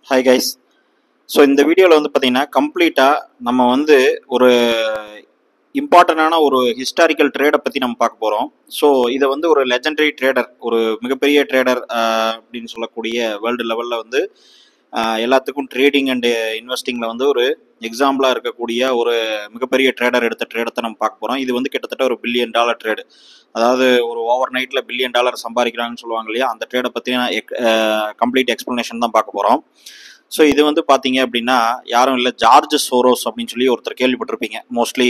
hi guys so இந்த வீடியோவில் வந்து பார்த்தீங்கன்னா கம்ப்ளீட்டாக நம்ம வந்து ஒரு இம்பார்ட்டண்டான ஒரு ஹிஸ்டாரிக்கல் ட்ரேடை பற்றி நம்ம பார்க்க போகிறோம் ஸோ இதை வந்து ஒரு லெஜெண்டரி ட்ரேடர் ஒரு மிகப்பெரிய ட்ரேடர் அப்படின்னு சொல்லக்கூடிய வேர்ல்டு லெவலில் வந்து ஆஹ், எல்லாத்துக்கும் ட்ரேடிங் அண்டு இன்வெஸ்டிங்கில் வந்து ஒரு எக்ஸாம்பிளாக இருக்கக்கூடிய ஒரு மிகப்பெரிய ட்ரேடர் எடுத்த ட்ரேடத்தை நம்ம பார்க்க போகிறோம் இது வந்து கிட்டத்தட்ட ஒரு பில்லியன் டாலர் ட்ரேடு அதாவது ஒரு ஓவர் நைட்டில் பில்லியன் டாலர் சம்பாதிக்கிறாங்கன்னு சொல்லுவாங்க இல்லையா அந்த ட்ரேடை பற்றின கம்ப்ளீட் எக்ஸ்ப்ளனேஷன் தான் பார்க்க போகிறோம் ஸோ இது வந்து பார்த்தீங்க அப்படின்னா யாரும் இல்லை ஜார்ஜ் சோரோஸ் அப்படின்னு சொல்லி ஒருத்தர் கேள்விப்பட்டிருப்பீங்க மோஸ்ட்லி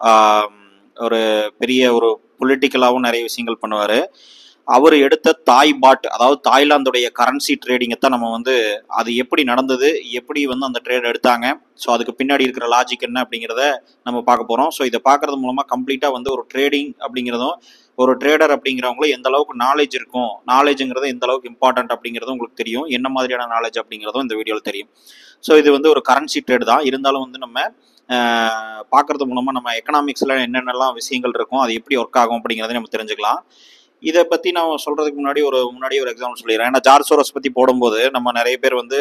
ஒரு பெரிய ஒரு பொலிட்டிக்கலாகவும் நிறைய விஷயங்கள் பண்ணுவார் அவர் எடுத்த தாய் பாட் அதாவது தாய்லாந்துடைய கரன்சி ட்ரேடிங்கை தான் நம்ம வந்து அது எப்படி நடந்தது எப்படி வந்து அந்த ட்ரேட் எடுத்தாங்க ஸோ அதுக்கு பின்னாடி இருக்கிற லாஜிக் என்ன அப்படிங்கிறத நம்ம பார்க்க போகிறோம் ஸோ இதை பார்க்கறது மூலமாக கம்ப்ளீட்டாக வந்து ஒரு ட்ரேடிங் அப்படிங்கிறதும் ஒரு ட்ரேடர் அப்படிங்கிறவங்களும் எந்த அளவுக்கு நாலேஜ் இருக்கும் நாலேஜுங்கிறது எந்த அளவுக்கு இம்பார்ட்டன்ட் அப்படிங்கிறதும் உங்களுக்கு தெரியும் என்ன மாதிரியான நாலேஜ் அப்படிங்கிறதும் இந்த வீடியோவில் தெரியும் ஸோ இது வந்து ஒரு கரன்சி ட்ரேட் தான் இருந்தாலும் வந்து நம்ம ஆஹ், பார்க்கறது மூலமாக நம்ம எக்கனாமிக்ஸில் என்னென்னலாம் விஷயங்கள் இருக்கும் அது எப்படி ஒர்க் ஆகும் அப்படிங்கிறத நம்ம தெரிஞ்சுக்கலாம் இதை பற்றி நான் சொல்கிறதுக்கு முன்னாடி ஒரு முன்னாடி ஒரு எக்ஸாம்பிள் சொல்லிடுறேன் ஏன்னா ஜார்ஜ் சோரஸ் பற்றி போடும்போது நம்ம நிறைய பேர் வந்து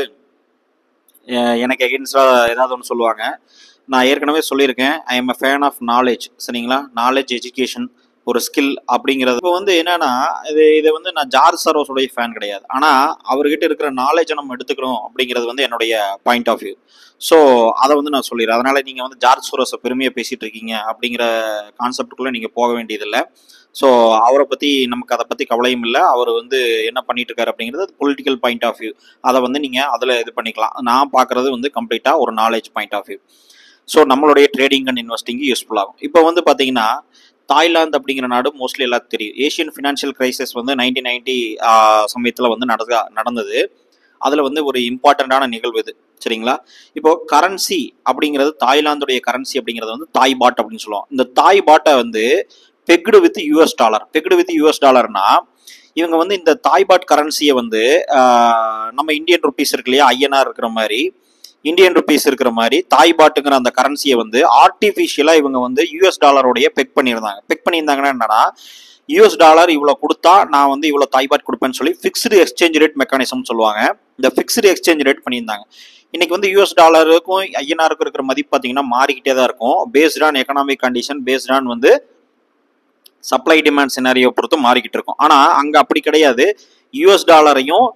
அஹ், எனக்கு எகென்ஸ்டாக ஏதாவது ஒன்று சொல்லுவாங்க நான் ஏற்கனவே சொல்லியிருக்கேன் I am a fan of knowledge சரிங்களா நாலேஜ் எஜுகேஷன் ஒரு ஸ்கில் அப்படிங்கிறது இப்போ வந்து என்னன்னா இது இதை வந்து நான் ஜார்ஜ் சரோஸோடைய ஃபேன் கிடையாது ஆனால் அவர்கிட்ட இருக்கிற நாலேஜை நம்ம எடுத்துக்கிறோம் அப்படிங்கிறது வந்து என்னுடைய பாயிண்ட் ஆஃப் வியூ ஸோ அதை வந்து நான் சொல்லிடுறேன் அதனால நீங்கள் வந்து ஜார்ஜ் சோரோஸை பெருமையாக பேசிட்டு இருக்கீங்க அப்படிங்கிற கான்செப்டுக்குள்ளே நீங்கள் போக வேண்டியதில்லை ஸோ அவரை பற்றி நமக்கு அதை பற்றி கவலையும் இல்லை அவர் வந்து என்ன பண்ணிட்டு இருக்காரு அப்படிங்கிறது பொலிட்டிக்கல் பாயிண்ட் ஆஃப் வியூ அதை வந்து நீங்கள் அதில் இது பண்ணிக்கலாம் நான் பார்க்குறது வந்து கம்ப்ளீட்டாக ஒரு knowledge point of view so நம்மளுடைய ட்ரேடிங் அண்ட் இன்வெஸ்டிங்கு யூஸ்ஃபுல் ஆகும் இப்போ வந்து பார்த்தீங்கன்னா தாய்லாந்து அப்படிங்கிற நாடு மோஸ்ட்லி எல்லாத்துக்கும் தெரியும் ஏஷியன் ஃபினான்ஷியல் கிரைசிஸ் வந்து நைன்டீன் நைன்டி சமயத்தில் வந்து நடந்தா நடந்தது அதில் வந்து ஒரு இம்பார்ட்டண்ட்டான நிகழ்வு இது சரிங்களா இப்போ கரன்சி அப்படிங்கிறது தாய்லாந்துடைய கரன்சி அப்படிங்கிறது வந்து தாய் பாட் அப்படின்னு சொல்லுவோம் இந்த தாய் பாட்டை வந்து pegged with US dollar pegged with US டாலர்னா இவங்க வந்து இந்த தாய் பாட் கரன்சியை வந்து ஆஹ், நம்ம இந்தியன் ருபீஸ் இருக்கு இல்லையா ஐஎன்ஆர் இருக்கிற மாதிரி இந்தியன் ருபீஸ் இருக்கிற மாதிரி தாய் பாட்டுங்கிற அந்த கரன்சியை வந்து ஆர்டிஃபிஷியலாக இவங்க வந்து யூஎஸ் டாலருடைய பெக் பண்ணியிருந்தாங்க பெக் பண்ணியிருந்தாங்கன்னா என்னன்னா யூஎஸ் டாலர் இவ்வளோ கொடுத்தா நான் வந்து இவ்வளோ தாய் பாட் கொடுப்பேன்னு சொல்லி ஃபிக்ஸ்டு எக்ஸ்சேஞ்ச் ரேட் மெக்கானிசம் சொல்லுவாங்க இந்த ஃபிக்ஸ்டு எக்ஸ்சேஞ்ச் ரேட் பண்ணியிருந்தாங்க இன்னைக்கு வந்து யூஎஸ் டாலருக்கும் ஐஎன்ஆருக்கும் இருக்கிற மதிப்பு பார்த்தீங்கன்னா மாறிக்கிட்டே தான் இருக்கும் based on economic condition based on வந்து சப்ளை டிமாண்ட் சினாரியோ பொறுத்து மாறிக்கிட்டு இருக்கும் ஆனால் அங்கே அப்படி கிடையாது யூஎஸ் டாலரையும்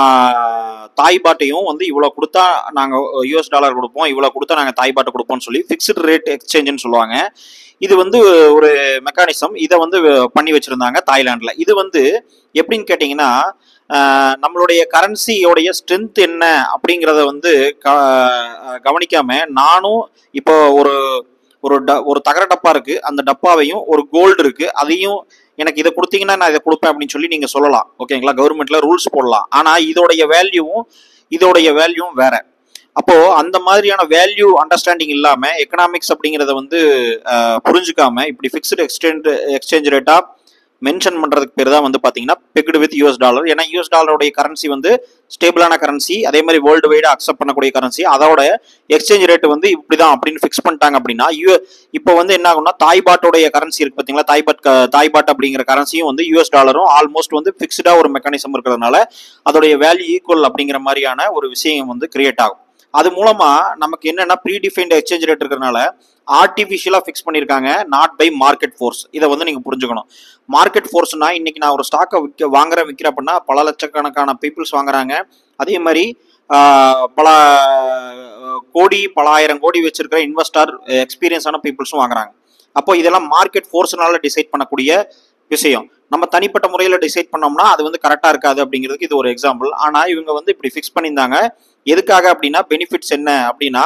தாய் பாட்டையும் வந்து இவ்வளோ கொடுத்தா நாங்கள் யூஎஸ் டாலர் கொடுப்போம் இவ்வளோ கொடுத்தா நாங்கள் தாய் பாட்டை கொடுப்போம்னு சொல்லி ஃபிக்ஸ்டு ரேட் எக்ஸ்சேஞ்சுன்னு சொல்லுவாங்க இது வந்து ஒரு மெக்கானிசம் இதை வந்து பண்ணி வச்சுருந்தாங்க தாய்லாண்டில் இது வந்து எப்படின்னு கேட்டிங்கன்னா ஆஹ், நம்மளுடைய கரன்சியோடைய ஸ்ட்ரென்த் என்ன அப்படிங்கிறத வந்து க கவனிக்காம நானும் இப்போ ஒரு ஒரு ட ஒரு தகர டப்பா இருக்கு அந்த டப்பாவையும் ஒரு கோல்டு இருக்கு அதையும் எனக்கு இதை கொடுத்தீங்கன்னா நான் இதை கொடுப்பேன் அப்படின்னு சொல்லி நீங்க சொல்லலாம் ஓகேங்களா கவர்மெண்ட்ல ரூல்ஸ் போடலாம் ஆனா இதோடைய வேல்யூவும் இதோடைய வேல்யூவும் வேற அப்போ அந்த மாதிரியான வேல்யூ அண்டர்ஸ்டாண்டிங் இல்லாம எக்கனாமிக்ஸ் அப்படிங்கிறத வந்து அஹ், புரிஞ்சுக்காம இப்படி ஃபிக்ஸ்டு எக்ஸ்சேஞ்ச் எக்ஸ்சேஞ்ச் ரேட்டா மென்ஷன் பண்றதுக்கு பேர் தான் வந்து பாத்தீங்கன்னா பெக்டு வித் யூஎஸ் டாலர் ஏன்னா யூஎஸ் டாலருடைய கரன்சி வந்து ஸ்டேபிளான கரன்சி அதே மாதிரி வேர்ல்டு வைடு அக்செப்ட் பண்ணக்கூடிய கரன்சி அதோட எக்ஸ்சேஞ்ச் ரேட் வந்து இப்படிதான் அப்படின்னு ஃபிக்ஸ் பண்ணிட்டாங்க அப்படின்னா யூ இப்போ வந்து என்ன ஆகும்னா தாய்பாட்டோடைய கரன்சி இருக்கு பாத்தீங்களா தாய்பாட் க- தாய்பாட் அப்படிங்கிற கரன்சியும் வந்து யூஎஸ் டாலரும் ஆல்மோஸ்ட் வந்து ஃபிக்ஸ்டா ஒரு மெக்கானிசம் இருக்கிறதுனால அதோடைய வேல்யூ ஈக்குவல் அப்படிங்கிற மாதிரியான ஒரு விஷயம் வந்து கிரியேட் ஆகும் அது மூலமா நமக்கு என்னன்னா ப்ரீ டிஃபைன்ட் எக்ஸ்சேஞ்ச் ரேட் இருக்கிறதுனால ஆர்டிஃபிஷியலா ஃபிக்ஸ் பண்ணியிருக்காங்க நாட் பை மார்க்கெட் ஃபோர்ஸ் இதை வந்து நீங்க புரிஞ்சுக்கணும் மார்க்கெட் ஃபோர்ஸ்னா இன்னைக்கு நான் ஒரு ஸ்டாக்கை விற்க வாங்குறேன் விற்கிறேன் அப்படின்னா பல லட்சக்கணக்கான பீப்புள்ஸ் வாங்குறாங்க அதே மாதிரி ஆஹ், பல ஆஹ், கோடி பல ஆயிரம் கோடி வச்சிருக்கிற இன்வெஸ்டர் எக்ஸ்பீரியன்ஸான பீப்புள்ஸும் வாங்குறாங்க அப்போ இதெல்லாம் மார்க்கெட் ஃபோர்ஸ்னால டிசைட் பண்ணக்கூடிய விஷயம் நம்ம தனிப்பட்ட முறையில் டிசைட் பண்ணோம்னா அது வந்து கரெக்டாக இருக்காது அப்படிங்கிறதுக்கு இது ஒரு எக்ஸாம்பிள் ஆனால் இவங்க வந்து இப்படி ஃபிக்ஸ் பண்ணியிருந்தாங்க எதுக்காக அப்படின்னா பெனிஃபிட்ஸ் என்ன அப்படின்னா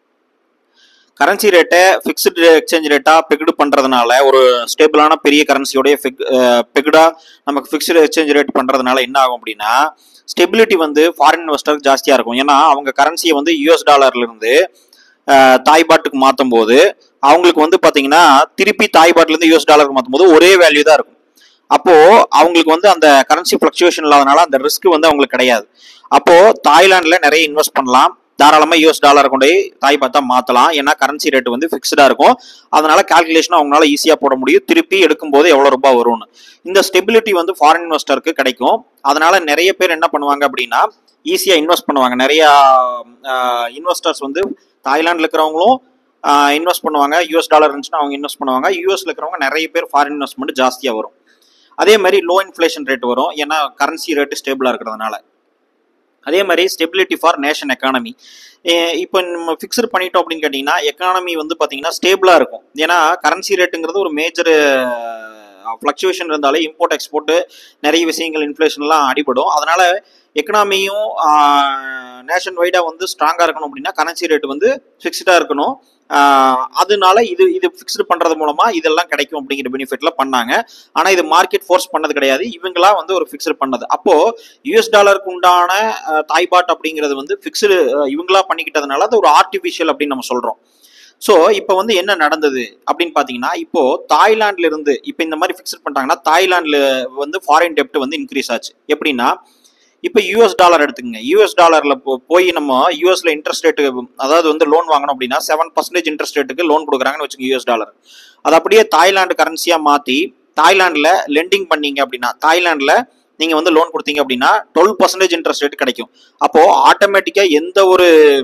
கரன்சி ரேட்டை ஃபிக்ஸ்டு எக்ஸ்சேஞ்ச் ரேட்டாக பெக்டு பண்ணுறதுனால ஒரு ஸ்டேபிளான பெரிய கரன்சியோடைய பெக்டா நமக்கு ஃபிக்ஸ்டு எக்ஸ்சேஞ்ச் ரேட் பண்ணுறதுனால என்ன ஆகும் அப்படின்னா ஸ்டெபிலிட்டி வந்து ஃபாரின் இன்வெஸ்டருக்கு ஜாஸ்தியாக இருக்கும் ஏன்னா அவங்க கரன்சியை வந்து யூஎஸ் டாலர்லேருந்து தாய்பாட்டுக்கு மாற்றும் போது அவங்களுக்கு வந்து பார்த்தீங்கன்னா திருப்பி தாய்பாட்லேருந்து யூஎஸ் டாலருக்கு மாற்றும் போது ஒரே வேல்யூ தான் இருக்கும் அப்போ அவங்களுக்கு வந்து அந்த கரன்சி ஃபிளக்சுவேஷன் இல்லாதனால அந்த ரிஸ்க் வந்து அவங்களுக்கு கிடையாது அப்போ தாய்லாந்துல நிறைய இன்வெஸ்ட் பண்ணலாம் தாராளமாக யூஎஸ் டாலரை கொண்டு போய் தாய் பார்த்தா மாற்றலாம் ஏன்னா கரன்சி ரேட் வந்து ஃபிக்ஸ்டாக இருக்கும் அதனால கால்குலேஷன் அவங்களால ஈஸியாக போட முடியும் திருப்பி எடுக்கும்போது எவ்வளோ ரூபாய் வரும்னு இந்த ஸ்டெபிலிட்டி வந்து ஃபாரின் இன்வெஸ்டருக்கு கிடைக்கும் அதனால நிறைய பேர் என்ன பண்ணுவாங்க அப்படின்னா ஈஸியாக இன்வெஸ்ட் பண்ணுவாங்க நிறையா இன்வெஸ்டர்ஸ் வந்து தாய்லாண்டில் இருக்கிறவங்களும் இன்வெஸ்ட் பண்ணுவாங்க யூஎஸ் டாலர் இருந்துச்சுன்னா அவங்க இன்வெஸ்ட் பண்ணுவாங்க யூஎஸ்ல இருக்கிறவங்க நிறைய பேர் ஃபாரின் இன்வெஸ்ட்மெண்ட் ஜாஸ்தியாக வரும் அதே மாதிரி லோ இன்ஃப்ளேஷன் ரேட் வரும் ஏன்னா கரன்சி ரேட்டு ஸ்டேபிளாக இருக்கிறதுனால அதே மாதிரி ஸ்டெபிலிட்டி ஃபார் நேஷன் எக்கானமி இப்போ நம்ம ஃபிக்ஸ்டு பண்ணிட்டோம் அப்படின்னு கேட்டிங்கன்னா எக்கானமி வந்து பார்த்தீங்கன்னா ஸ்டேபிளாக இருக்கும் ஏன்னா கரன்சி ரேட்டுங்கிறது ஒரு மேஜர் ஃப்ளக்சுவேஷன் இருந்தாலே இம்போர்ட் எக்ஸ்போர்ட்டு நிறைய விஷயங்கள் இன்ஃப்ளேஷன்லாம் அடிபடும் அதனால எக்கனாமியும் நேஷன் வைடாக வந்து ஸ்ட்ராங்காக இருக்கணும் அப்படின்னா கரன்சி ரேட் வந்து ஃபிக்ஸ்டாக இருக்கணும் ஆஹ் அதனால இது இது ஃபிக்ஸ்டு பண்ணுறது மூலமாக இதெல்லாம் கிடைக்கும் அப்படிங்கிற பெனிஃபிட்ல பண்ணாங்க ஆனால் இது மார்க்கெட் ஃபோர்ஸ் பண்ணது கிடையாது இவங்களா வந்து ஒரு ஃபிக்ஸ்டு பண்ணது அப்போ யூஎஸ் டாலருக்கு உண்டான அஹ், தாய்பாட் அப்படிங்கிறது வந்து ஃபிக்ஸ்டு இவங்களா பண்ணிக்கிட்டதுனால அது ஒரு ஆர்டிஃபிஷியல் அப்படின்னு நம்ம சொல்கிறோம் ஸோ இப்போ வந்து என்ன நடந்தது அப்படின்னு பார்த்தீங்கன்னா இப்போ தாய்லாந்துல இருந்து இப்போ இந்த மாதிரி ஃபிக்ஸ்ட் பண்ணிட்டாங்கன்னா தாய்லாந்துல வந்து ஃபாரின் டெப்ட் வந்து இன்க்ரீஸ் ஆச்சு எப்படின்னா இப்போ யூஎஸ் டாலர் எடுத்துக்கங்க யூஎஸ் டாலர்ல போய் நம்ம யூஎஸ்ல இன்ட்ரெஸ்ட் ரேட்டு அதாவது வந்து லோன் வாங்கணும் அப்படின்னா செவன் பர்சன்டேஜ் இன்ட்ரெஸ்ட் ரேட்டுக்கு லோன் கொடுக்குறாங்கன்னு வச்சுக்கோங்க யூஎஸ் டாலர் அது அப்படியே தாய்லாந்து கரன்சியா மாத்தி தாய்லாந்துல லெண்டிங் பண்ணீங்க அப்படின்னா தாய்லாந்துல நீங்க வந்து லோன் கொடுத்தீங்க அப்படின்னா டுவெல் பர்சன்டேஜ் இன்ட்ரெஸ்ட் ரேட் கிடைக்கும் அப்போ ஆட்டோமேட்டிக்கா எந்த ஒரு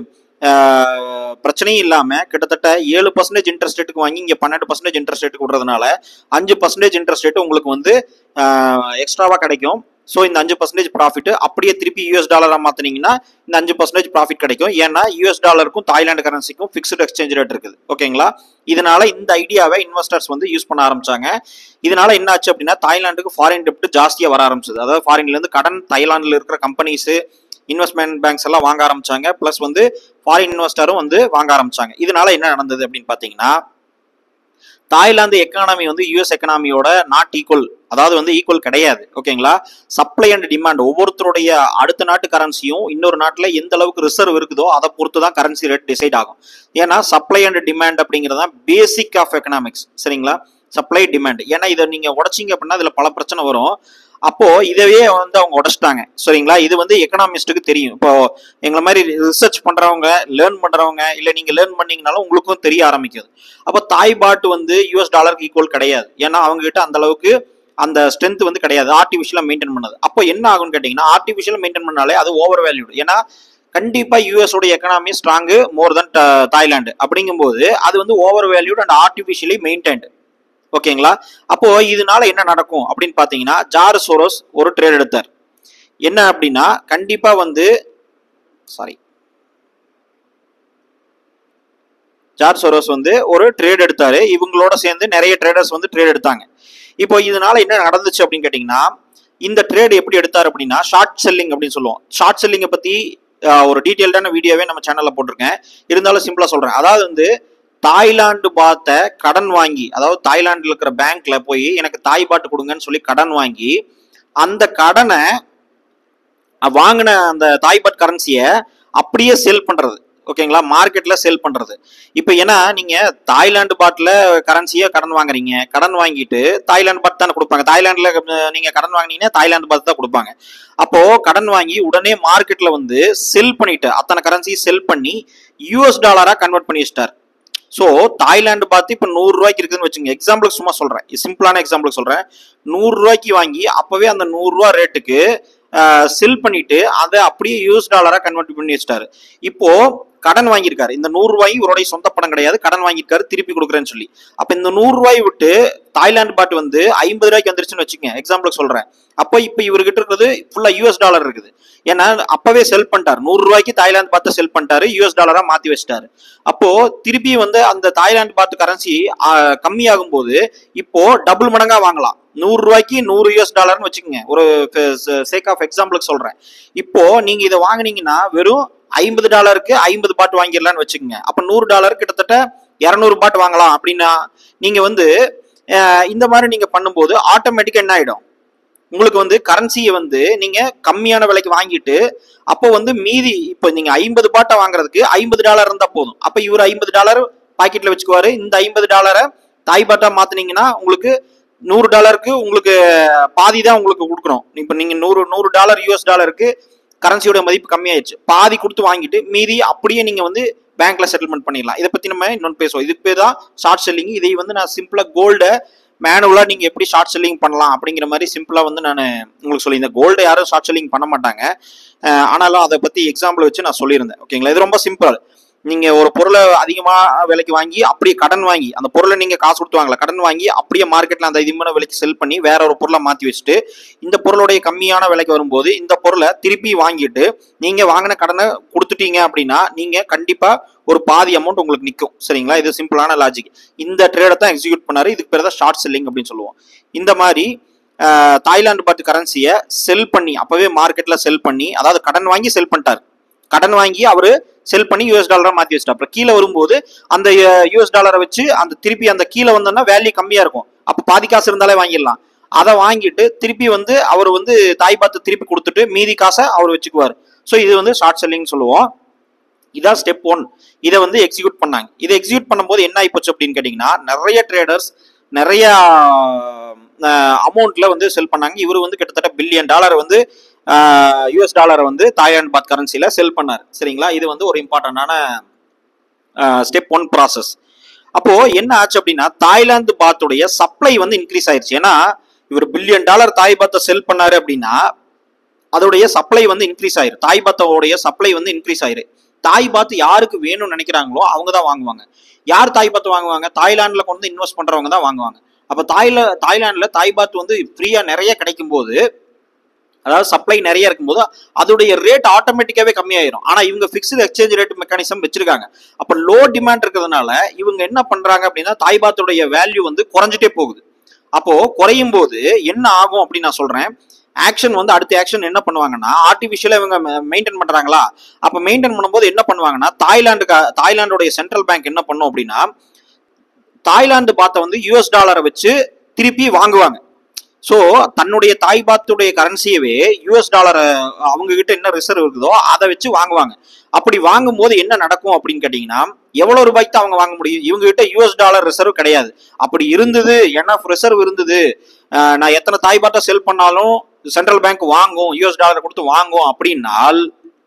ஆஹ், பிரச்சனையும் இல்லாம கிட்டத்தட்ட ஏழு பர்சன்டேஜ் இன்ட்ரெஸ்ட் ரேட்டுக்கு வாங்கி இங்க பன்னெண்டு பர்சன்டேஜ் இன்ட்ரெஸ்ட் ரேட்டுக்கு விடுறதுனால அஞ்சு பர்சன்டேஜ் இன்ட்ரெஸ்ட் ரேட் உங்களுக்கு வந்து எக்ஸ்ட்ராவா கிடைக்கும் ஸோ இந்த அஞ்சு பர்சன்டேஜ் ப்ராஃபிட் அப்படியே திருப்பி யூஎஸ் டாலராக மாற்றினீங்கன்னா இந்த அஞ்சு பர்சன்டேஜ் ப்ராஃபிட் கிடைக்கும் ஏன்னா யூஎஸ் டாலருக்கும் தாய்லாந்து கரன்சிக்கும் ஃபிக்ஸ்டு எக்ஸ்சேஞ்ச் ரேட் இருக்குது ஓகேங்களா இதனால இந்த ஐடியாவை இன்வெஸ்டர்ஸ் வந்து யூஸ் பண்ண ஆரம்பிச்சாங்க இதனால என்ன ஆச்சு அப்படின்னா தாய்லாந்துக்கு ஃபாரின் டெப்ட் ஜாஸ்தியாக வர ஆரம்பிச்சது அதாவது ஃபாரின்லேருந்து கடன் தாய்லாந்தில் இருக்கிற கம்பெனிஸ் இன்வெஸ்ட்மெண்ட் பேங்க்ஸ் எல்லாம் வாங்க ஆரம்பிச்சாங்க ப்ளஸ் வந்து ஃபாரின் இன்வெஸ்டரும் வந்து வாங்க ஆரம்பிச்சாங்க இதனால என்ன நடந்தது அப்படின்னு பார்த்தீங்கன்னா தாய்லாந்து எக்கானமி வந்து யூஎஸ் எக்கனாமியோட நாட் ஈக்குவல் அதாவது வந்து ஈக்குவல் கிடையாது ஓகேங்களா சப்ளை அண்ட் டிமாண்ட் ஒவ்வொருத்தருடைய அடுத்த நாட்டு கரன்சியும் இன்னொரு நாட்டில் எந்த அளவுக்கு ரிசர்வ் இருக்குதோ அதை பொறுத்து தான் கரன்சி ரேட் டிசைட் ஆகும் ஏன்னா சப்ளை அண்ட் டிமாண்ட் அப்படிங்கிறது தான் பேசிக் ஆஃப் எக்கனாமிக்ஸ் சரிங்களா சப்ளை டிமாண்ட் ஏன்னா இதை நீங்க உடைச்சிங்க அப்படின்னா இதுல பல பிரச்சனை வரும் அப்போ இதவே வந்து அவங்க உடைச்சிட்டாங்க சரிங்களா இது வந்து எக்கனாமிஸ்ட்டுக்கு தெரியும் இப்போ எங்களை மாதிரி ரிசர்ச் பண்றவங்க லேர்ன் பண்றவங்க இல்ல நீங்க லேர்ன் பண்ணீங்கனாலும் உங்களுக்கும் தெரிய ஆரம்பிக்குது அப்போ தாய் பாட் வந்து யூஎஸ் டாலருக்கு ஈக்குவல் கிடையாது ஏன்னா அவங்க கிட்ட அந்த அளவுக்கு அந்த ஸ்ட்ரென்த் வந்து கிடையாது ஆர்டிஃபிஷியலாக மெயின்டைன் பண்ணது அப்போ என்ன ஆகும்னு கேட்டிங்கன்னா ஆர்டிஃபிஷியல் மெயின்டைன் பண்ணாலே அது ஓவர் வேல்யூடு ஏன்னா கண்டிப்பா யூஎஸ் உடைய economy strong more than Thailand அப்படிங்கும்போது அது வந்து over valued and artificially maintained ஓகேங்களா அப்போ இதனால என்ன நடக்கும் அப்படின்னு பாத்தீங்கன்னா ஜார் சோரோஸ் ஒரு ட்ரேட் எடுத்தார் என்ன அப்படின்னா கண்டிப்பா வந்து சாரி ஜார்ஜ் சோரோஸ் வந்து ஒரு ட்ரேட் எடுத்தாரு இவங்களோட சேர்ந்து நிறைய ட்ரேடர்ஸ் வந்து ட்ரேட் எடுத்தாங்க இப்போ இதனால என்ன நடந்துச்சு அப்படின்னு கேட்டிங்கன்னா இந்த ட்ரேட் எப்படி எடுத்தார் அப்படின்னா ஷார்ட் செல்லிங் அப்படின்னு சொல்லுவோம் ஷார்ட் செல்லிங்கை பத்தி ஆஹ், ஒரு டீட்டெயில்டான வீடியோவே நம்ம சேனல்ல போட்டிருக்கேன் இருந்தாலும் சிம்பிளா சொல்றேன் அதாவது வந்து தாய்லாந்து பாத்த கடன் வாங்கி அதாவது தாய்லாந்துல இருக்கிற பேங்க்ல போய் எனக்கு தாய் பாட்டு கொடுங்கன்னு சொல்லி கடன் வாங்கி அந்த கடனை அஹ், வாங்கின அந்த தாய்பாட் கரன்சியை அப்படியே சேல் பண்றது ஓகேங்களா மார்க்கெட்ல சேல் பண்றது இப்போ ஏன்னா நீங்க தாய்லாந்து பாட்ல கரன்சியை கடன் வாங்குறீங்க கடன் வாங்கிட்டு தாய்லாந்து பாட் தானே கொடுப்பாங்க தாய்லாந்துல அஹ், நீங்க கடன் வாங்குனீங்கன்னா தாய்லாந்து பாத் தான் கொடுப்பாங்க அப்போ கடன் வாங்கி உடனே மார்க்கெட்ல வந்து செல் பண்ணிட்டு அத்தனை கரன்சி செல் பண்ணி யூஎஸ் டாலரா கன்வெர்ட் பண்ணி வச்சிட்டார் ஸோ தாய்லாந்து பார்த்து இப்போ நூறு ரூபாய்க்கு இருக்குதுன்னு வச்சுங்க எக்ஸாம்பிளுக்கு சும்மா சொல்றேன் சிம்பிளான எக்ஸாம்பிளுக்கு சொல்றேன் நூறு ரூபாய்க்கு வாங்கி அப்பவே அந்த நூறு ரூபா ரேட்டுக்கு செல் பண்ணிட்டு அதை அப்படியே யூஎஸ் டாலரா கன்வெர்ட் பண்ணி வச்சிட்டாரு இப்போ கடன் வாங்கியிருக்காரு இந்த நூறு ரூபாய் இவருடைய சொந்த பணம் கிடையாது கடன் வாங்கியிருக்காரு திருப்பி கொடுக்குறேன்னு சொல்லி அப்ப இந்த நூறு ரூபாய் விட்டு தாய்லாந்து பாட் வந்து ஐம்பது ரூபாய்க்கு வந்துருச்சுன்னு வச்சுக்கோங்க எக்ஸாம்பிளுக்கு சொல்றேன் அப்போ இப்போ இவர்கிட்ட இருக்கிறது ஃபுல்லா யூஎஸ் டாலர் இருக்குது ஏன்னா அப்பவே செல் பண்ணிட்டாரு நூறு ரூபாய்க்கு தாய்லாந்து பார்த்து செல் பண்ணிட்டாரு யூஎஸ் டாலரா மாத்தி வச்சிட்டாரு அப்போ திருப்பி வந்து அந்த தாய்லாந்து பார்த்து கரன்சி கம்மியாகும் போது இப்போ டபுள் மடங்கா வாங்கலாம் நூறு ரூபாய்க்கு நூறு யூஎஸ் டாலர்னு வச்சுக்கோங்க ஒரு சேக் ஆஃப் எக்ஸாம்பிளுக்கு சொல்றேன் இப்போ நீங்க இதை வாங்குனீங்கன்னா வெறும் ஐம்பது டாலருக்கு ஐம்பது பாட் வாங்கிடலாம்னு வச்சுக்கோங்க அப்ப நூறு டாலர் கிட்டத்தட்ட இரநூறு பாட் வாங்கலாம் அப்படின்னா நீங்க வந்து அஹ், இந்த மாதிரி நீங்க பண்ணும்போது ஆட்டோமேட்டிக்கா என்ன ஆயிடும் உங்களுக்கு வந்து கரன்சியை வந்து நீங்க கம்மியான விலைக்கு வாங்கிட்டு அப்போ வந்து மீதி இப்போ நீங்க ஐம்பது பாட்டை வாங்குறதுக்கு ஐம்பது டாலர் இருந்தா போதும் அப்ப இவர் ஐம்பது டாலர் பாக்கெட்ல வச்சுக்குவாரு இந்த ஐம்பது டாலரை தாய் பாட்டா மாத்துனீங்கன்னா உங்களுக்கு நூறு டாலருக்கு உங்களுக்கு பாதி தான் உங்களுக்கு கொடுக்கணும் இப்போ நீங்க நூறு நூறு டாலர் யூஎஸ் டாலருக்கு கரன்சியோட மதிப்பு கம்மியாயிடுச்சு பாதி கொடுத்து வாங்கிட்டு மீதி அப்படியே நீங்க வந்து பேங்க்ல செட்டில்மெண்ட் பண்ணிடலாம் இதை பத்தி நம்ம இன்னொன்று பேசுவோம் இதுக்கு பேர் தான் ஷார்ட் செல்லிங் இதை வந்து நான் சிம்பிளா கோல்டை மேனுவலா நீங்க எப்படி ஷார்ட் செல்லிங் பண்ணலாம் அப்படிங்கிற மாதிரி சிம்பிளா வந்து நான் உங்களுக்கு சொல்லி இந்த கோல்டை யாரும் ஷார்ட் செல்லிங் பண்ண மாட்டாங்க அஹ் ஆனாலும் அதை பத்தி எக்ஸாம்பிள் வச்சு நான் சொல்லியிருந்தேன் ஓகேங்களா இது ரொம்ப சிம்பிள் நீங்க ஒரு பொருளை அதிகமா விலைக்கு வாங்கி அப்படியே கடன் வாங்கி அந்த பொருளை நீங்க காசு கொடுத்து வாங்கல கடன் வாங்கி அப்படியே மார்க்கெட்ல அந்த அதிகமான விலைக்கு செல் பண்ணி வேற ஒரு பொருளை மாத்தி வச்சுட்டு இந்த பொருளுடைய கம்மியான விலைக்கு வரும்போது இந்த பொருளை திருப்பி வாங்கிட்டு நீங்க வாங்கின கடனை கொடுத்துட்டீங்க அப்படின்னா நீங்க கண்டிப்பா ஒரு பாதி அமௌண்ட் உங்களுக்கு நிற்கும் சரிங்களா இது சிம்பிளான லாஜிக் இந்த ட்ரேடை தான் எக்ஸிக்யூட் பண்ணாரு இதுக்கு பேர் தான் ஷார்ட் செல்லிங் அப்படின்னு சொல்லுவோம் இந்த மாதிரி ஆஹ், தாய்லாந்து பாட்டு கரன்சியை செல் பண்ணி அப்பவே மார்க்கெட்ல செல் பண்ணி அதாவது கடன் வாங்கி செல் பண்ணிட்டாரு கடன் வாங்கி அவரு செல் பண்ணி யூஎஸ் டாலரா மாத்தி வச்சிட்டா அப்புறம் கீழே வரும்போது அந்த யூஎஸ் டாலரை வச்சு அந்த திருப்பி அந்த கீழே வந்தோம்னா வேல்யூ கம்மியா இருக்கும் அப்ப பாதி காசு இருந்தாலே வாங்கிடலாம் அதை வாங்கிட்டு திருப்பி வந்து அவர் வந்து தாய் பாத்து திருப்பி கொடுத்துட்டு மீதி காசை அவர் வச்சுக்குவார் ஸோ இது வந்து ஷார்ட் செல்லிங் சொல்லுவோம் இதான் ஸ்டெப் ஒன் இதை வந்து எக்ஸிக்யூட் பண்ணாங்க இதை எக்ஸிக்யூட் பண்ணும்போது என்ன ஆயிப்போச்சு அப்படின்னு கேட்டிங்கன்னா நிறைய ட்ரேடர்ஸ் நிறைய அமௌண்ட்ல வந்து செல் பண்ணாங்க இவர் வந்து கிட்டத்தட்ட பில்லியன் டாலர் வந்து யூஎஸ் டாலரை வந்து தாய்லாந்து பாத் கரன்சில செல் பண்ணார் சரிங்களா இது வந்து ஒரு இம்பார்ட்டண்டான ஸ்டெப் ஒன் ப்ராசஸ் அப்போ என்ன ஆச்சு அப்படின்னா தாய்லாந்து பாத்துடைய சப்ளை வந்து இன்க்ரீஸ் ஆயிருச்சு ஏன்னா இவர் பில்லியன் டாலர் தாய் பாத்தை செல் பண்ணாரு அப்படின்னா அதோடைய சப்ளை வந்து இன்க்ரீஸ் ஆயிரும் தாய் பாத்தோடைய சப்ளை வந்து இன்க்ரீஸ் ஆயிரு தாய் பாத்து யாருக்கு வேணும்னு நினைக்கிறாங்களோ அவங்க தான் வாங்குவாங்க யார் தாய் பாத்து வாங்குவாங்க தாய்லாந்துல கொண்டு இன்வெஸ்ட் பண்றவங்க தான் வாங்குவாங்க அப்ப தாய்ல தாய்லாந்துல தாய் பாத்து வந்து ஃப்ரீயா நிறைய கிடைக்கும் போது அதாவது சப்ளை நிறைய இருக்கும்போது அதோடைய ரேட் ஆட்டோமேட்டிக்காவே கம்மியாயிரும் ஆனா இவங்க ஃபிக்ஸ்டு எக்ஸ்சேஞ்ச் ரேட் மெக்கானிசம் வச்சிருக்காங்க அப்ப லோ டிமாண்ட் இருக்கிறதுனால இவங்க என்ன பண்றாங்க அப்படின்னா தாய்பாத்துடைய வேல்யூ வந்து குறைஞ்சிட்டே போகுது அப்போ குறையும் போது என்ன ஆகும் அப்படின்னு நான் சொல்றேன் ஆக்ஷன் வந்து அடுத்த ஆக்ஷன் என்ன பண்ணுவாங்கன்னா ஆர்டிபிஷியலா இவங்க மெயின்டைன் பண்றாங்களா அப்ப மெயின்டைன் பண்ணும்போது என்ன பண்ணுவாங்கன்னா தாய்லாந்துக்கு தாய்லாந்துடைய சென்ட்ரல் பேங்க் என்ன பண்ணும் அப்படின்னா தாய்லாந்து பாத்தை வந்து யூஎஸ் டாலரை வச்சு திருப்பி வாங்குவாங்க ஸோ தன்னுடைய தாய் பாத்துடைய கரன்சியவே யூஎஸ் டாலரை அவங்க கிட்ட என்ன ரிசர்வ் இருக்குதோ அதை வச்சு வாங்குவாங்க அப்படி வாங்கும்போது என்ன நடக்கும் அப்படின்னு கேட்டிங்கன்னா எவ்வளவு ரூபாய்க்கு தான் அவங்க வாங்க முடியும் இவங்க கிட்ட யூஎஸ் டாலர் ரிசர்வ் கிடையாது அப்படி இருந்தது என்எஃப் ரிசர்வ் இருந்தது அஹ் நான் எத்தனை தாய் பாட்டை செல் பண்ணாலும் சென்ட்ரல் பேங்க் வாங்கும் யூஎஸ் டாலர் கொடுத்து வாங்கும் அப்படின்னால்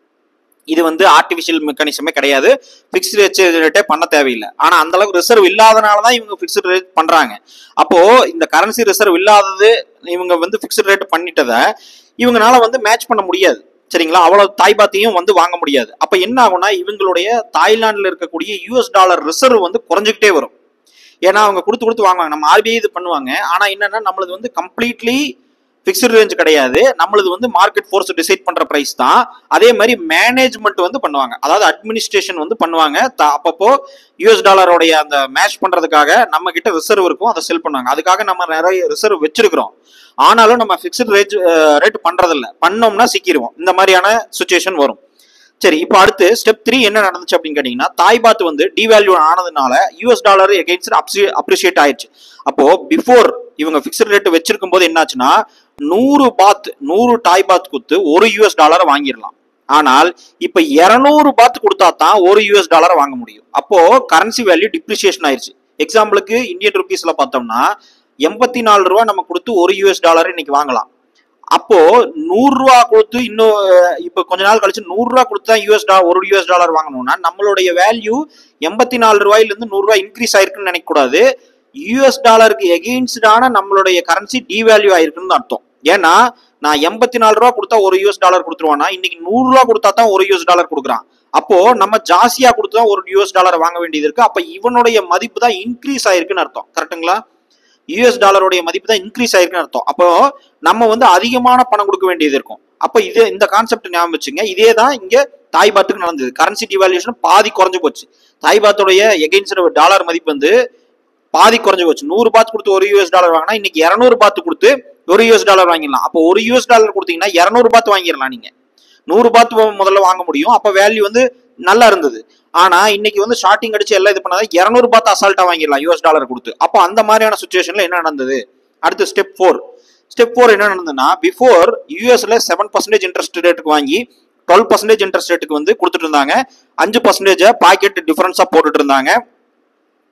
இது வந்து ஆர்டிஃபிஷியல் மெக்கானிசமே கிடையாது ஃபிக்ஸ்டு ரேட்டே பண்ண தேவையில்லை ஆனா அந்த அளவுக்கு ரிசர்வ் இல்லாதனால தான் இவங்க ஃபிக்ஸ்டு ரேட் பண்றாங்க அப்போ இந்த கரன்சி ரிசர்வ் இல்லாதது இவங்க வந்து ஃபிக்ஸ்டு ரேட் பண்ணிட்டதை இவங்கனால வந்து மேட்ச் பண்ண முடியாது சரிங்களா அவ்வளவு தாய்பாத்தையும் வந்து வாங்க முடியாது அப்ப என்ன ஆகும்னா இவங்களுடைய தாய்லாந்துல இருக்கக்கூடிய யூஎஸ் டாலர் ரிசர்வ் வந்து குறைஞ்சிக்கிட்டே வரும் ஏன்னா அவங்க கொடுத்து கொடுத்து வாங்குவாங்க நம்ம ஆர்பிஐ இது பண்ணுவாங்க ஆனா என்னன்னா நம்மளது வந்து கம்ப்ளீட்லி ஃபிக்ஸ்டு ரேஞ்ச் கிடையாது நம்மளது வந்து மார்க்கெட் ஃபோர்ஸ் டிசைட் பண்ற பிரைஸ் தான் அதே மாதிரி மேனேஜ்மெண்ட் வந்து பண்ணுவாங்க அதாவது அட்மினிஸ்ட்ரேஷன் வந்து பண்ணுவாங்க த- அப்பப்போ யூஎஸ் டாலரோடைய அந்த மேட்ச் பண்றதுக்காக நம்ம கிட்ட ரிசர்வ் இருக்கும் அதை செல் பண்ணுவாங்க அதுக்காக நம்ம நிறைய ரிசர்வ் வச்சிருக்கிறோம் ஆனாலும் நம்ம ஃபிக்ஸ்டு ரேட் ரேட் பண்றதில்ல பண்ணோம்னா சிக்கிடுவோம் இந்த மாதிரியான சுச்சுவேஷன் வரும் சரி இப்போ அடுத்து ஸ்டெப் த்ரீ என்ன நடந்துச்சு அப்படின்னு கேட்டீங்கன்னா தாய்பாத் வந்து டிவேல்யூ ஆனதுனால யூஎஸ் டாலர் எகெயின்ஸ்ட் அப்ரிஷியேட் ஆயிடுச்சு அப்போ பிஃபோர் இவங்க ஃபிக்ஸ்ட் ரேட் வச்சிருக்கும் போது என்னாச்சுன்னா நூறு பாத் நூறு டாய் பாத் கொடுத்து ஒரு யூஎஸ் டாலரை வாங்கிடலாம் ஆனால் இப்ப 200 பாத் கொடுத்தா தான் ஒரு யூஎஸ் டாலரை வாங்க முடியும் அப்போ கரன்சி வேல்யூ டிப்ரிசியேஷன் ஆயிருச்சு எக்ஸாம்பிளுக்கு இந்தியன் ருபீஸ்ல பார்த்தோம்னா எண்பத்தி நாலு ரூபா நம்ம கொடுத்து ஒரு யூஎஸ் டாலர் இன்னைக்கு வாங்கலாம் அப்போ நூறு ரூபா கொடுத்து இன்னும் அஹ், இப்ப கொஞ்ச நாள் கழிச்சு நூறு ரூபா கொடுத்து தான் யூஎஸ் டாலர் ஒரு யூஎஸ் டாலர் வாங்கணும்னா நம்மளுடைய வேல்யூ எண்பத்தி நாலு ரூபாயில இருந்து நூறு ரூபாய் இன்க்ரீஸ் ஆயிருக்குன்னு நினைக்க கூடாது யூஎஸ் டாலருக்கு எகெயின்ஸ்டான நம்மளுடைய கரன்சி டிவேல்யூ ஆயிருக்குன்னு அர்த்தம் ஏன்னா நான் எண்பத்தி நாலு ரூபா கொடுத்தா ஒரு யூஎஸ் டாலர் கொடுத்துருவானா இன்னைக்கு நூறு ரூபா கொடுத்தா தான் ஒரு யூஎஸ் டாலர் கொடுக்குறான் அப்போ நம்ம ஜாஸ்தியா கொடுத்து தான் ஒரு யூஎஸ் டாலர் வாங்க வேண்டியது இருக்கு அப்ப இவனுடைய மதிப்பு தான் இன்க்ரீஸ் ஆயிருக்குன்னு அர்த்தம் கரெக்ட்டுங்களா யூஎஸ் டாலருடைய மதிப்பு தான் இன்க்ரீஸ் ஆயிருக்குன்னு அர்த்தம் அப்போ நம்ம வந்து அதிகமான பணம் கொடுக்க வேண்டியது இருக்கும் அப்ப இது இந்த கான்செப்ட் ஞாபகம் வச்சுங்க இதே தான் இங்க தாய்பாத்துக்கு நடந்தது கரன்சி டிவால்யூஷன் பாதி குறைஞ்சு போச்சு தாய்பாத்துடைய எகெயின்ஸ்ட் டாலர் மதிப்பு வந்து பாதி குறைஞ்சு போச்சு நூறு பாத் கொடுத்து ஒரு யூஎஸ் டாலர் வாங்கினா இன்னைக்கு இரநூறு பாத்து கொடுத்து ஒரு யூஎஸ் டாலர் வாங்கிடலாம் அப்போ ஒரு யூஎஸ் டாலர் கொடுத்தீங்கன்னா இரநூறு பாத் வாங்கிடலாம் நீங்க நூறு பாத் முதல்ல வாங்க முடியும் அப்ப வேல்யூ வந்து நல்லா இருந்தது ஆனா இன்னைக்கு வந்து ஷார்ட்டிங் அடிச்சு எல்லாம் இது பண்ணாத இரநூறு பாத் அசால்ட்டா வாங்கிடலாம் யூஎஸ் டாலர் கொடுத்து அப்போ அந்த மாதிரியான சுச்சுவேஷன்ல என்ன நடந்தது அடுத்து ஸ்டெப் ஃபோர் ஸ்டெப் ஃபோர் என்ன நடந்ததுன்னா பிஃபோர் யூஎஸ்ல செவன் பர்சன்டேஜ் இன்ட்ரெஸ்ட் ரேட்டுக்கு வாங்கி டுவெல் பர்சன்டேஜ் இன்ட்ரெஸ்ட் ரேட்டுக்கு வந்து கொடுத்துட்டு இருந்தாங்க அஞ்சு பர்சன்டேஜ் பாக்கெட் டிஃபரன்ஸா போட்டுட்டு இருந்தாங்க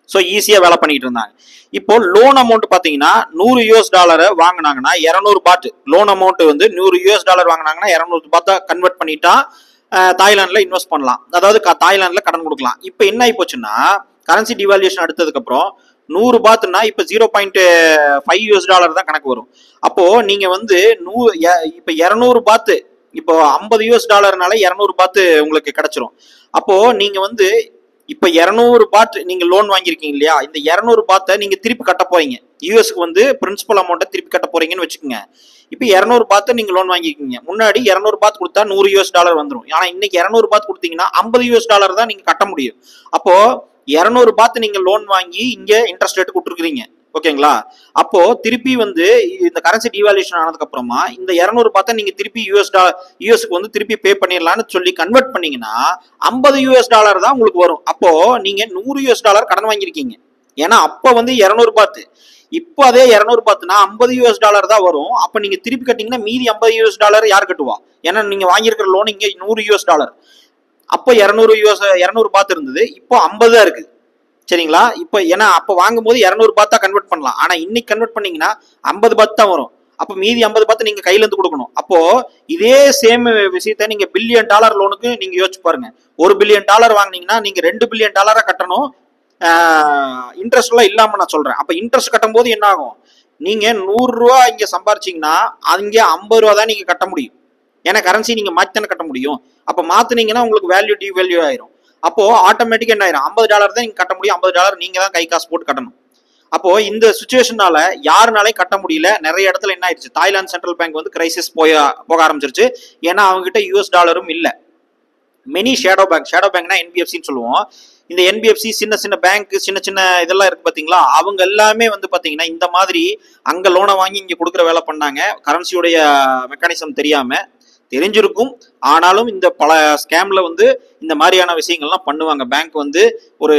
ஸோ ஈஸியாக வேலை பண்ணிட்டு இருந்தாங்க இப்போ லோன் அமௌண்ட் பார்த்தீங்கன்னா நூறு யூஎஸ் டாலரை வாங்கினாங்கன்னா இரநூறு பாட் லோன் அமௌண்ட் வந்து நூறு யூஎஸ் டாலர் வாங்கினாங்கன்னா இரநூறு பாத்தா கன்வெர்ட் பண்ணிட்டா தாய்லாண்டில் இன்வெஸ்ட் பண்ணலாம் அதாவது க- தாய்லாந்துல கடன் கொடுக்கலாம் இப்போ என்ன ஆகி போச்சுன்னா கரன்சி டிவால்யூஷன் எடுத்ததுக்கப்புறம் நூறு பாத்துனா இப்போ zero point five US dollar தான் கணக்கு வரும் அப்போ நீங்க வந்து நூ எ- இப்போ இரநூறு பாத்து இப்போ ஐம்பது யூஎஸ் டாலர்னால இரநூறு பாத்து உங்களுக்கு கிடைச்சிரும் அப்போ நீங்க வந்து இப்போ இரநூறு பாட் நீங்க லோன் வாங்கியிருக்கீங்க இல்லையா இந்த இரநூறு பாத்தை நீங்க திருப்பி கட்ட போறீங்க யூஎஸ்க்கு வந்து பிரின்சிபல் அமௌண்ட்டை திருப்பி கட்ட போறீங்கன்னு வச்சுக்கோங்க இப்போ இரநூறு பாத்தை நீங்க லோன் வாங்கியிருக்கீங்க முன்னாடி இரநூறு பாத் கொடுத்தா நூறு யூஎஸ் டாலர் வந்துடும் ஆனா இன்னைக்கு இரநூறு பாத் கொடுத்தீங்கன்னா ஐம்பது யூஎஸ் டாலர் தான் நீங்க கட்ட முடியும் அப்போ இரநூறு பாத்து நீங்க லோன் வாங்கி இங்க இன்ட்ரெஸ்ட் ரேட் கொடுத்துருக்கீங்க ஓகேங்களா அப்போ திருப்பி வந்து இந்த கரன்சி டிவால்யூஷன் ஆனதுக்கு அப்புறமா இந்த இரநூறு பார்த்தா நீங்க திருப்பி யூஎஸ் டாலர் யூஎஸ்க்கு வந்து திருப்பி பே பண்ணிடலாம்னு சொல்லி கன்வெர்ட் பண்ணீங்கன்னா ஐம்பது யூஎஸ் டாலர் தான் உங்களுக்கு வரும் அப்போ நீங்க நூறு யூஎஸ் டாலர் கடன் வாங்கியிருக்கீங்க ஏன்னா அப்போ வந்து இரநூறு பாத்து இப்போ அதே இரநூறு பாத்துனா ஐம்பது யூஎஸ் டாலர் தான் வரும் அப்போ நீங்க திருப்பி கட்டிங்கன்னா மீதி ஐம்பது யூஎஸ் டாலர் யார் கட்டுவா ஏன்னா நீங்க வாங்கியிருக்கிற லோன் இங்க நூறு யூஎஸ் டாலர் அப்போ இரநூறு யூஎஸ் இரநூறு பாத்து இருந்தது இப்போ ஐம்பது தான் இருக்குது சரிங்களா இப்போ ஏன்னா அப்போ வாங்கும்போது இரநூறு பாத்தா கன்வெர்ட் பண்ணலாம் ஆனா இன்னைக்கு கன்வெர்ட் பண்ணீங்கன்னா ஐம்பது பாத் தான் வரும் அப்போ மீதி ஐம்பது பாத்து நீங்க கையில இருந்து கொடுக்கணும் அப்போ இதே சேம் விஷயத்த நீங்க பில்லியன் டாலர் லோனுக்கு நீங்க யோசிச்சு பாருங்க ஒரு பில்லியன் டாலர் வாங்குனீங்கன்னா நீங்க ரெண்டு பில்லியன் டாலரா கட்டணும் இன்ட்ரெஸ்ட் எல்லாம் இல்லாம நான் சொல்றேன் அப்ப இன்ட்ரெஸ்ட் கட்டும் போது என்ன ஆகும் நீங்க நூறு ரூபா இங்க சம்பாரிச்சீங்கன்னா அங்கே ஐம்பது ரூபா தான் நீங்க கட்ட முடியும் ஏன்னா கரன்சி நீங்க மாத்தி தானே கட்ட முடியும் அப்ப மாத்துனீங்கன்னா உங்களுக்கு வேல்யூ டி வேல்யூ ஆயிரும் அப்போ ஆட்டோமேட்டிக்கா என்ன ஆயிரும் ஐம்பது டாலர் தான் நீங்க கட்ட முடியும் ஐம்பது டாலர் நீங்க தான் கை காசு போட்டு கட்டணும் அப்போ இந்த சுச்சுவேஷனால யாருனாலையும் கட்ட முடியல நிறைய இடத்துல என்ன ஆயிடுச்சு தாய்லாந்து சென்ட்ரல் பேங்க் வந்து கிரைசிஸ் போய போக ஆரம்பிச்சிருச்சு ஏன்னா அவங்க கிட்ட யூஎஸ் டாலரும் இல்ல மெனி ஷேடோ பேங்க் ஷேடோ பேங்க்னா என்பிஎஃப்சின்னு சொல்லுவோம் இந்த என்பிஎஃப்சி சின்ன சின்ன பேங்க் சின்ன சின்ன இதெல்லாம் இருக்கு பாத்தீங்களா அவங்க எல்லாமே வந்து பாத்தீங்கன்னா இந்த மாதிரி அங்க லோனை வாங்கி இங்க கொடுக்குற வேலை பண்ணாங்க கரன்சியுடைய மெக்கானிசம் தெரியாம தெரிஞ்சிருக்கும் ஆனாலும் இந்த பல ஸ்கேம்ல வந்து இந்த மாதிரியான விஷயங்கள்லாம் பண்ணுவாங்க பேங்க் வந்து ஒரு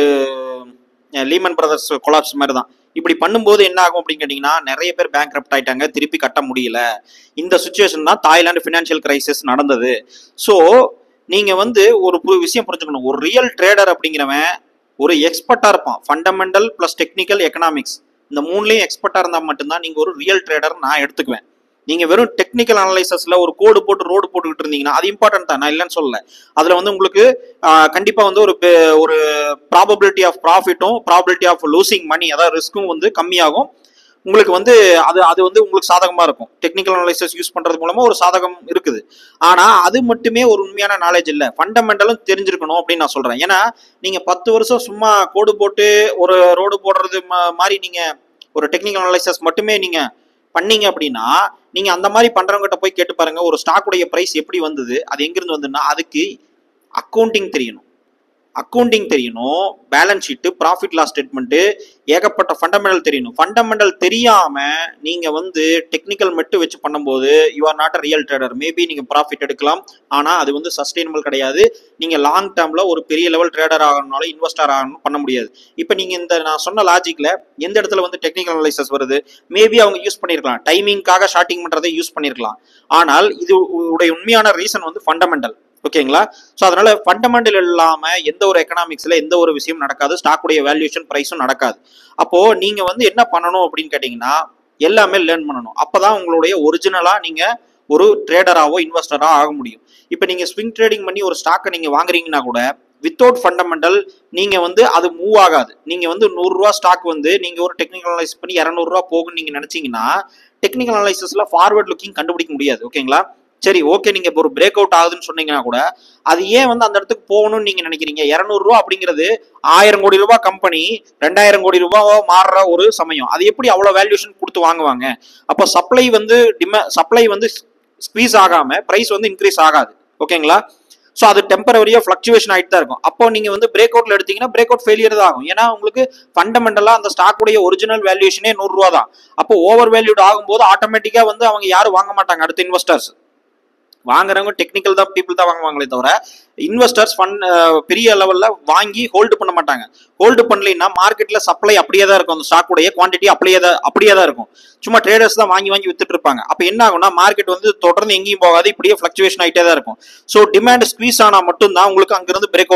லீமன் பிரதர்ஸ் கொலாப்ஸ் மாதிரி தான் இப்படி பண்ணும்போது என்ன ஆகும் அப்படின்னு கேட்டிங்கன்னா நிறைய பேர் பேங்க் ஆயிட்டாங்க திருப்பி கட்ட முடியல இந்த சுச்சுவேஷன் தான் தாய்லாந்து ஃபினான்ஷியல் கிரைசிஸ் நடந்தது ஸோ நீங்க வந்து ஒரு பு- விஷயம் புரிஞ்சுக்கணும் ஒரு ரியல் ட்ரேடர் அப்படிங்கிறவன் ஒரு எக்ஸ்பர்ட்டா இருப்பான் ஃபண்டமெண்டல் ப்ளஸ் டெக்னிக்கல் எக்கனாமிக்ஸ் இந்த மூணுலயும் எக்ஸ்பர்ட்டா இருந்தா மட்டும்தான் நீங்க ஒரு ரியல் ட்ரேடர் நான் எடுத்துக்குவேன் நீங்க வெறும் டெக்னிக்கல் அனலைசஸ்ல ஒரு கோடு போட்டு ரோடு போட்டுக்கிட்டு இருந்தீங்கன்னா அது இம்பார்ட்டன்ட் தான் நான் இல்லைன்னு சொல்லல அதுல வந்து உங்களுக்கு ஆஹ், கண்டிப்பா வந்து ஒரு பெ- ஒரு ப்ராபபிலிட்டி ஆஃப் ப்ராஃபிட்டும் ப்ராபபிலிட்டி ஆஃப் லூசிங் மணி அதாவது ரிஸ்க்கும் வந்து கம்மியாகும் உங்களுக்கு வந்து அது அது வந்து உங்களுக்கு சாதகமா இருக்கும் டெக்னிக்கல் அனலைசஸ் யூஸ் பண்றது மூலமா ஒரு சாதகம் இருக்குது ஆனா அது மட்டுமே ஒரு உண்மையான நாலேஜ் இல்ல ஃபண்டமெண்டலும் தெரிஞ்சிருக்கணும் அப்படின்னு நான் சொல்றேன் ஏன்னா நீங்க பத்து வருஷம் சும்மா கோடு போட்டு ஒரு ரோடு போடுறது மா- மாதிரி நீங்க ஒரு டெக்னிக்கல் அனலைசஸ் மட்டுமே நீங்க பண்ணீங்க அப்படின்னா நீங்க அந்த மாதிரி பண்றவங்ககிட்ட போய் கேட்டு பாருங்க ஒரு ஸ்டாக்குடைய பிரைஸ் எப்படி வந்தது அது எங்கிருந்து வந்ததுன்னா அதுக்கு அக்கௌண்டிங் தெரியணும் அக்கௌண்டிங் தெரியணும் balance sheet profit loss statement ஏகப்பட்ட ஃபண்டமெண்டல் தெரியணும் ஃபண்டமெண்டல் தெரியாம நீங்க வந்து டெக்னிக்கல் மட்டும் வச்சு பண்ணும்போது you are not a real trader maybe நீங்க ப்ராஃபிட் எடுக்கலாம் ஆனா அது வந்து சஸ்டைனபிள் கிடையாது நீங்க லாங் டேர்ம்ல ஒரு பெரிய லெவல் ட்ரேடர் ஆகணும்னாலும் இன்வெஸ்டர் ஆகணும் பண்ண முடியாது இப்போ நீங்க இந்த நான் சொன்ன லாஜிக்ல எந்த இடத்துல வந்து டெக்னிக்கல் அனலைசஸ் வருது மேபி அவங்க யூஸ் பண்ணிருக்கலாம் டைமிங்காக ஷார்ட்டிங் பண்றதை யூஸ் பண்ணிருக்கலாம் ஆனால் இது உடைய உண்மையான ரீசன் வந்து ஃபண்டமெண்டல் ஓகேங்களா ஸோ அதனால ஃபண்டமெண்டல் இல்லாம எந்த ஒரு எக்கனாமிக்ஸ்ல எந்த ஒரு விஷயம் நடக்காது ஸ்டாக்குடைய வேல்யூஷன் ப்ரைஸும் நடக்காது அப்போ நீங்க வந்து என்ன பண்ணணும் அப்படின்னு கேட்டீங்கன்னா எல்லாமே லேர்ன் பண்ணணும் அப்பதான் உங்களுடைய ஒரிஜினலா நீங்க ஒரு ட்ரேடராவோ இன்வெஸ்டரா ஆக முடியும் இப்போ நீங்க ஸ்விங் ட்ரேடிங் பண்ணி ஒரு ஸ்டாக்கை நீங்க வாங்குறீங்கன்னா கூட வித்தவுட் ஃபண்டமெண்டல் நீங்க வந்து அது மூவ் ஆகாது நீங்க வந்து நூறுரூவா ஸ்டாக் வந்து நீங்க ஒரு டெக்னிக்கல் அனலைஸ் பண்ணி இரநூறுவா போகும்னு நீங்க நினைச்சீங்கன்னா டெக்னிக்கல் அனலைசஸ்ல ஃபார்வர்ட் லுக்கிங் கண்டுபிடிக்க முடியாது ஓகேங்களா சரி ஓகே நீங்க இப்போ ஒரு பிரேக் அவுட் ஆகுதுன்னு சொன்னீங்கன்னா கூட அது ஏன் வந்து அந்த இடத்துக்கு போகணும்னு நீங்க நினைக்கிறீங்க இரநூறுவா அப்படிங்கிறது ஆயிரம் கோடி ரூபாய் கம்பெனி ரெண்டாயிரம் கோடி ரூபாவோ மாறுற ஒரு சமயம் அது எப்படி அவ்வளவு வேல்யூஷன் கொடுத்து வாங்குவாங்க அப்போ சப்ளை வந்து டிம சப்ளை வந்து ஸ்குவீஸ் ஆகாம பிரைஸ் வந்து இன்க்ரீஸ் ஆகாது ஓகேங்களா ஸோ அது டெம்பரவரியா ஃபிளக்சுவேஷன் ஆகிட்டு தான் இருக்கும் அப்போ நீங்க வந்து பிரேக் அவுட்ல எடுத்தீங்கன்னா பிரேக் அவுட் ஃபெயிலியர் தான் ஆகும் ஏன்னா உங்களுக்கு ஃபண்டமெண்டலா அந்த ஸ்டாக்குடைய ஒரிஜினல் வேல்யூஷனே நூறுரூவா தான் அப்போ ஓவர் வேல்யூட் ஆகும்போது ஆட்டோமேட்டிக்கா வந்து அவங்க யாரும் வாங்க மாட்டாங்க அடுத்த இன்வெஸ்டர்ஸ் வாங்குறவங்க டெக்னிக்கல் தான் பீப்புள் தான் வாங்குவாங்களே தவிர இன்வெஸ்டர்ஸ் ஃபண்ட் பெரிய லெவல்ல வாங்கி ஹோல்டு பண்ண மாட்டாங்க ஹோல்டு பண்ணலைன்னா மார்க்கெட்ல சப்ளை அப்படியே தான் இருக்கும் அந்த ஸ்டாக்குடைய குவான்டிட்டி அப்படியே தான் அப்படியே தான் இருக்கும் சும்மா ட்ரேடர்ஸ் தான் வாங்கி வாங்கி வித்துட்டு இருப்பாங்க அப்போ என்ன ஆகும்னா மார்க்கெட் வந்து தொடர்ந்து எங்கேயும் போகாது இப்படியே ஃபிளக்சுவேஷன் ஆகிட்டே தான் இருக்கும் ஸோ டிமாண்ட் ஸ்குவீஸ் ஆனால் மட்டும்தான் உங்களுக்கு அங்கிருந்து பிரேக் அவுட் ஆகும்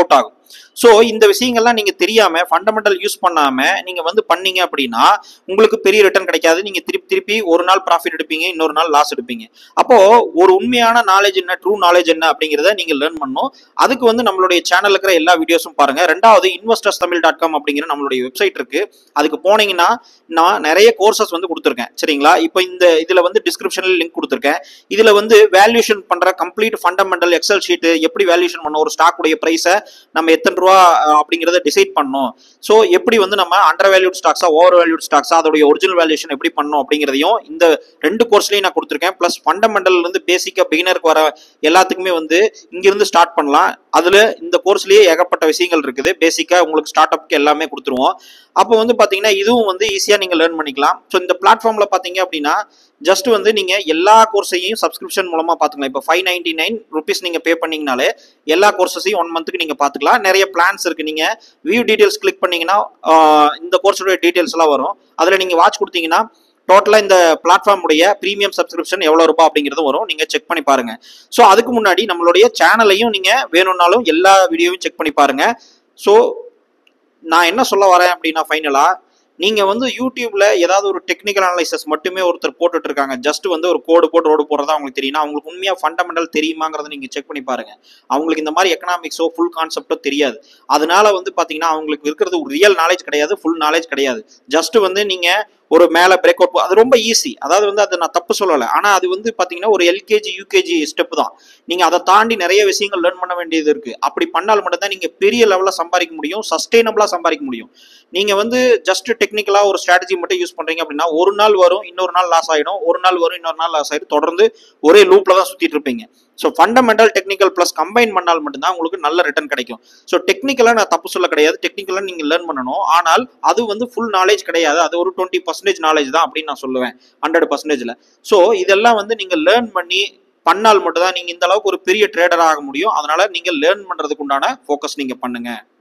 ஸோ இந்த விஷயங்கள்லாம் நீங்க தெரியாம ஃபண்டமெண்டல் யூஸ் பண்ணாம நீங்க வந்து பண்ணீங்க அப்படின்னா உங்களுக்கு பெரிய ரிட்டர்ன் கிடைக்காது நீங்க திருப்பி திருப்பி ஒரு நாள் ப்ராஃபிட் எடுப்பீங்க இன்னொரு நாள் லாஸ் எடுப்பீங்க அப்போ ஒரு உண்மையான நாலேஜ் என்ன ட்ரூ நாலேஜ் என்ன அப்படிங்கிறத நீங்க லேர்ன் பண்ணணும் அதுக்கு வந்து நம்மளுடைய சேனல் இருக்கிற எல்லா வீடியோஸும் பாருங்க ரெண்டாவது இன்வெஸ்டர்ஸ் தமிழ் டாட் காம் அப்படிங்கிற நம்மளுடைய வெப்சைட் இருக்கு அதுக்கு போனீங்கன்னா நான் நிறைய கோர்சஸ் வந்து கொடுத்துருக்கேன் சரிங்களா இப்போ இந்த இதுல வந்து டிஸ்கிரிப்ஷனில் லிங்க் கொடுத்துருக்கேன் இதுல வந்து வேல்யூஷன் பண்ற கம்ப்ளீட் ஃபண்டமெண்டல் எக்ஸல் ஷீட் எப்படி வேல்யூஷன் பண்ணணும் ஒரு ஸ்டாக் உடைய பிரைஸை நம்ம எத்தனை ரூபா அஹ், அப்படிங்கிறத டிசைட் பண்ணணும் ஸோ எப்படி வந்து நம்ம அண்டர் வேல்யூட் ஸ்டாக்ஸா ஓவர் வேல்யூட் ஸ்டாக்ஸா அதோடைய ஒரிஜினல் வேல்யூஷன் எப்படி பண்ணணும் அப்படிங்கிறதையும் இந்த ரெண்டு கோர்ஸ்லையும் நான் கொடுத்துருக்கேன் ப்ளஸ் ஃபண்டமெண்டல் இருந்து பேசிக்காக பிகினருக்கு வர எல்லாத்துக்குமே வந்து இங்கிருந்து ஸ்டார்ட் பண்ணலாம் அதில் இந்த கோர்ஸ்லேயே ஏகப்பட்ட விஷயங்கள் இருக்குது பேசிக்காக உங்களுக்கு ஸ்டார்ட் அப்க்கு எல்லாமே கொடுத்துருவோம் அப்போ வந்து பார்த்தீங்கன்னா இதுவும் வந்து ஈஸியாக நீங்கள் லேர்ன் பண்ணிக்கலாம் ஸோ இந்த பிளாட்ஃபார்மில் பார்த்தீங்க அப்படின்னா ஜஸ்ட் வந்து நீங்கள் எல்லா கோர்ஸையும் சப்ஸ்கிரிப்ஷன் மூலமாக பார்த்துக்கலாம் இப்போ ஃபைவ் நைன்டி நைன் ருபீஸ் நீங்கள் பே பண்ணீங்கனாலே எல்லா கோர்சஸையும் ஒன் மந்த்துக்கு நீங்கள் பார்த்துக்கலாம் நிறைய பிளான்ஸ் இருக்குது நீங்கள் வியூ டீட்டெயில்ஸ் கிளிக் பண்ணீங்கன்னா ஆஹ், இந்த கோர்ஸோட டீட்டெயில்ஸ் எல்லாம் வரும் அதில் நீங்கள் வாட்ச் கொடுத்தீங்கன்னா டோட்டலாக இந்த பிளாட்ஃபார்ம் உடைய ப்ரீமியம் சப்ஸ்கிரிப்ஷன் எவ்வளோ ரூபாய் அப்படிங்கிறது வரும் நீங்கள் செக் பண்ணி பாருங்க ஸோ அதுக்கு முன்னாடி நம்மளுடைய சேனலையும் நீங்கள் வேணும்னாலும் எல்லா வீடியோவும் செக் பண்ணி பாருங்க ஸோ நான் என்ன சொல்ல வரேன் அப்படின்னா ஃபைனலாக நீங்கள் வந்து யூடியூப்ல ஏதாவது ஒரு டெக்னிக்கல் அனலைசஸ் மட்டுமே ஒருத்தர் போட்டுட்டு இருக்காங்க ஜஸ்ட் வந்து ஒரு கோடு போட்டு ரோடு போடுறதா அவங்களுக்கு தெரியும் அவங்களுக்கு உண்மையாக ஃபண்டமெண்டல் தெரியுமாங்கிறத நீங்கள் செக் பண்ணி பாருங்க அவங்களுக்கு இந்த மாதிரி எக்கனாமிக்ஸோ ஃபுல் கான்செப்டோ தெரியாது அதனால வந்து பார்த்தீங்கன்னா அவங்களுக்கு இருக்கிறது ஒரு ரியல் நாலேஜ் கிடையாது ஃபுல் நாலேஜ் கிடையாது ஜஸ்ட் வந்து நீங்கள் ஒரு மேலே பிரேக் அவுட் அது ரொம்ப ஈஸி அதாவது வந்து அதை நான் தப்பு சொல்லலை ஆனால் அது வந்து பார்த்தீங்கன்னா ஒரு எல்கேஜி யூகேஜி ஸ்டெப் தான் நீங்கள் அதை தாண்டி நிறைய விஷயங்கள் லேர்ன் பண்ண வேண்டியது இருக்குது அப்படி பண்ணால் மட்டும்தான் நீங்கள் பெரிய லெவலில் சம்பாதிக்க முடியும் சஸ்டைனபிளாக சம்பாதிக்க முடியும் நீங்கள் வந்து ஜஸ்ட் டெக்னிக்கலாக ஒரு ஸ்ட்ராட்டஜி மட்டும் யூஸ் பண்ணுறீங்க அப்படின்னா ஒரு நாள் வரும் இன்னொரு நாள் லாஸ் ஆகிடும் ஒரு நாள் வரும் இன்னொரு நாள் லாஸ் ஆகிடும் தொடர்ந்து ஒரே லூப்பில் தான் சுற்றிட்டு இருப்பீங்க so fundamental technical plus combine பண்ணால் மட்டும்தான் உங்களுக்கு நல்ல ரிட்டர்ன் கிடைக்கும் ஸோ டெக்னிக்கலாக நான் தப்பு சொல்ல கிடையாது டெக்னிக்கலாக நீங்கள் லேர்ன் பண்ணணும் ஆனால் அது வந்து ஃபுல் நாலேஜ் கிடையாது அது ஒரு டுவெண்ட்டி பர்சன்டேஜ் நாலேஜ் தான் அப்படின்னு நான் சொல்லுவேன் ஹண்ட்ரட் பர்சன்டேஜில் ஸோ இதெல்லாம் வந்து நீங்கள் லேர்ன் பண்ணி பண்ணால் மட்டும்தான் நீங்கள் இந்த அளவுக்கு ஒரு பெரிய ட்ரேடர் ஆக முடியும் அதனால நீங்கள் லேர்ன் பண்ணுறதுக்கு உண்டான ஃபோக்கஸ் நீங்கள் பண்ணுங்க